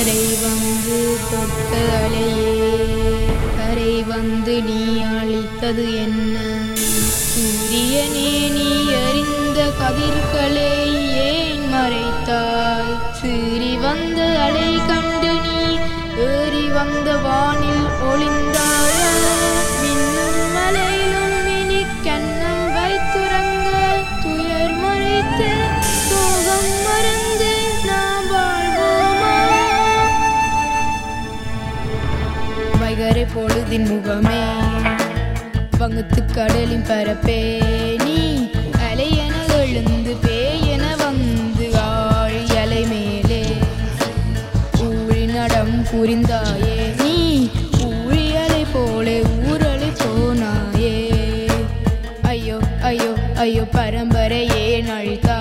மேடை வந்து தொட்ட அலையே கரை வந்து நீ அளித்தது என்ன சூரியனே நீ அறிந்த கதிர்களே ஏன் மறைத்தாய் சீறி வந்த அலை கண்டு நீ ஏறி வந்த வானில் ஒளிந்தாயா மின்னும் மலையிலும் இனி கண்ணம் வைத்துறங்க துயர் மறைத்து சோகம் மறந்து நாம் வாழ்வோமா வைகரை பொழுதின் முகமே வங்குத்து கடலின் பரப்பே நீ அலையென எழுந்து பேயென வந்து ஆழி அலை மேலே ஊழி நடம் புரிந்தாயே நீ ஊழியலை போலே ஊரலை போனாயே ஐயோ ஐயோ ஐயோ பரம்பரையே நழித்தா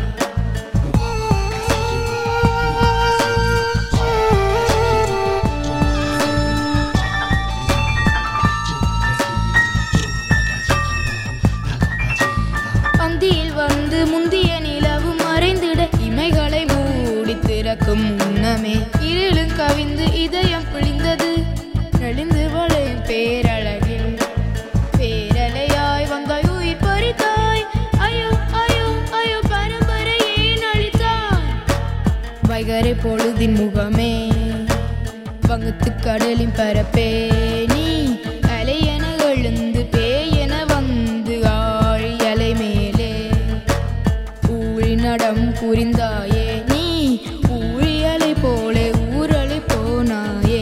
அந்தியில் வந்து முந்திய நிலவு மறைந்திட இமைகளை மூடி திறக்கும் முன்னமே இருளும் கவிந்து இதயம் பிழிந்தது நெளிந்து வளையும் பேரழகில் பேரலையாய் வந்தாய் உயிர் பறித்தாய் ஐயோ ஐயோ ஐயோ பரம்பரையே நழித்தாய் வைகரை பொழுதின் முகமே வங்குத்து கடலின் பரப்பே நீ அலையென எழுந்து பேயென வந்து ஆழி அலை மேலே ஊழி நடம் புரிந்தாயே நீ ஊழி அலை போலே ஊரலை போனாயே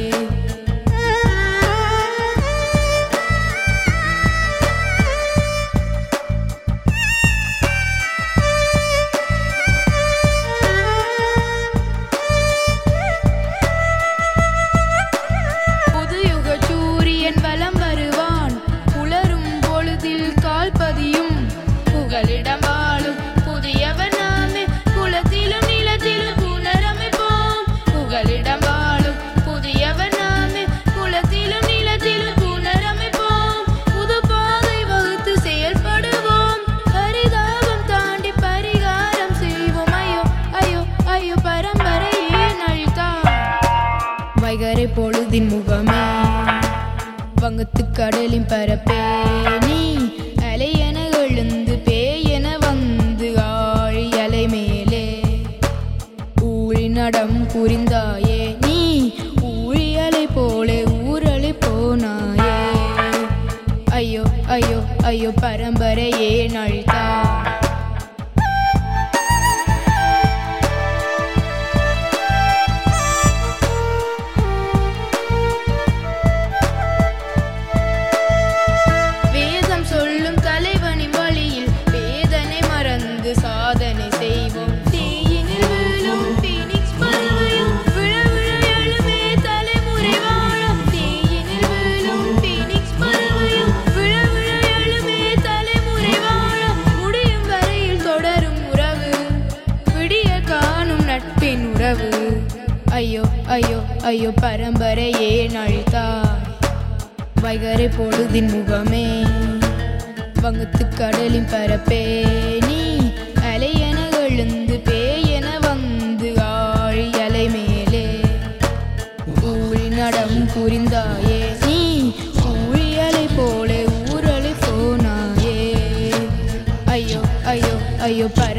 புதுயுக சூரியன் வலம் வருவான் புலரும் பொழுதில் கால் பதியும் புகலிடம் வாழும் புதியவர் நாமே குலத்திலும் நிலத்திலும் புனரமைப்போம் புகலிடம் வாழும் புதியவர் நாமே குலத்திலும் நிலத்திலும் புனரமைப்போம் புது பாதை வகுத்து செயல்படுவோம் பரிதாபம் தாண்டி பரிகாரம் செய்வோம் ஐயோ ஐயோ ஐயோ பரம்பரையே நழித்தான் வைகரை பொழுதின் முகமே வங்குத்து கடலின் பரப்பே நீ அலையென எழுந்து பேயென வந்து ஆழி அலை மேலே ஊழி நடம் புரிந்தாயே நீ ஊழி அலை போலே ஊரலை போனாயே ஐயோ ஐயோ ஐயோ பரம்பரையே நழித்தா வேதம் சொல்லும் தலைவனின் வழியில் வேதனை மறந்து சாதனை செய்வோம் தீயினில் வீழும் பீனிக்ஸ் பறவையும் விழ விழ எழுமே தலைமுறை வாழும் தீயினில் வீழும் பீனிக்ஸ் பறவையும் விழ விழ எழுமே தலைமுறை வாழும் முடியும் வரையில் தொடரும் உறவு விடிய காணும் நட்பின் உறவு ஐயோ ஐயோ ஐயோ பரம்பரையே நழித்தார் வைகரை பொழுதின் முகமே வங்குத்து கடலின் பரப்பே நீ அலையென எழுந்து பேயென வந்து ஆழி அலை மேலே ஊழி நடம் புரிந்தாயே நீ ஊழி அலை போலே ஊரலை போனாயே ஐயோ ஐயோ ஐயோ பர